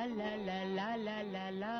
la la la la la la.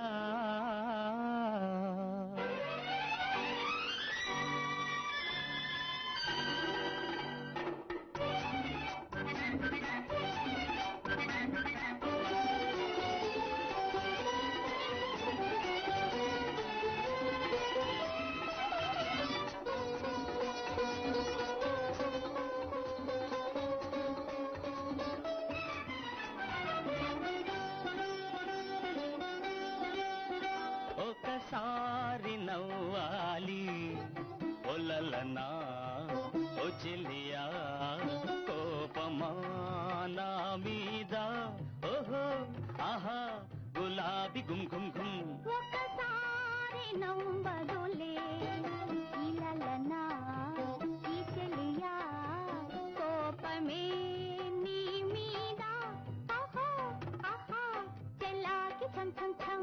ఒకసారి నవ్వాలి ఒలలనా ఓ చెల్లియా కోపమా నా మీద ఓహో ఆహా గులాబీ గుమ్ గుమ్ గుమ్ ఒకసారి నవ్వదులే ఇలలనా ఈ చెలియా కోపమే నీ మీద ఆహా ఆహా చెల్లాకి ఛం ఛం ఛం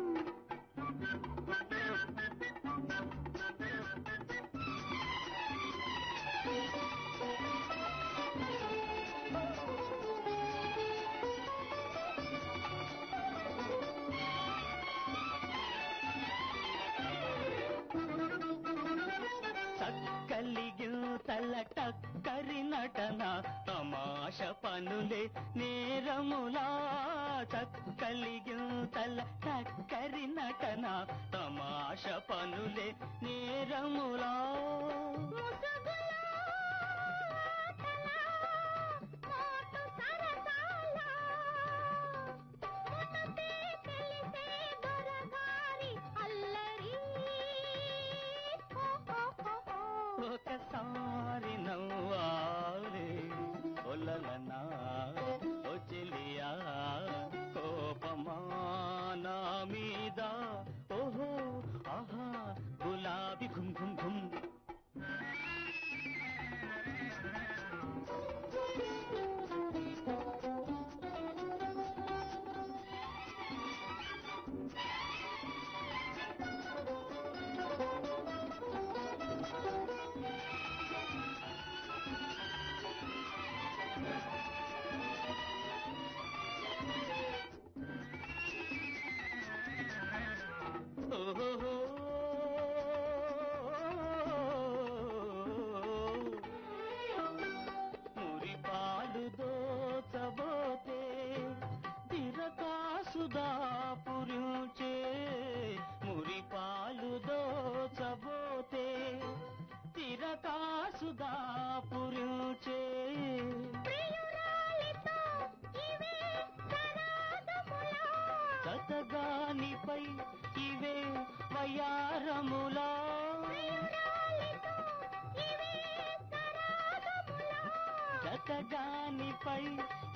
చక్కలిగితల టక్కరి నటన తమాష పనులే నేరములా చక్కలిగితల టక్కరి నటన తమాష పనులే నేరములా ముసుగులో ఆటలా, మోటు సరసాలా, మునుపే తెలిసే దొరగారి అల్లరి. ఓ, ఓ, ఓ, ఓ. ఒకసారి నవ్వాలి ఒలలనా ఓ చెలియా కోపమా నా మీద ఓహో ఆహా గులాబీ ఘుమ్ ఘుమ్ ఘుమ్ ఓహో మురిపాలు దోచబోతే తిరకాసుదా పురుచే మురిపాలు దోచబోతే తిరకాసుదా పురుచే ప్రియురాలితో ఇవే సరాగములా. కథగానిపై ఇవే వయారములా ప్రియురాలితో ఇవే సరాగములా. కథగానిపై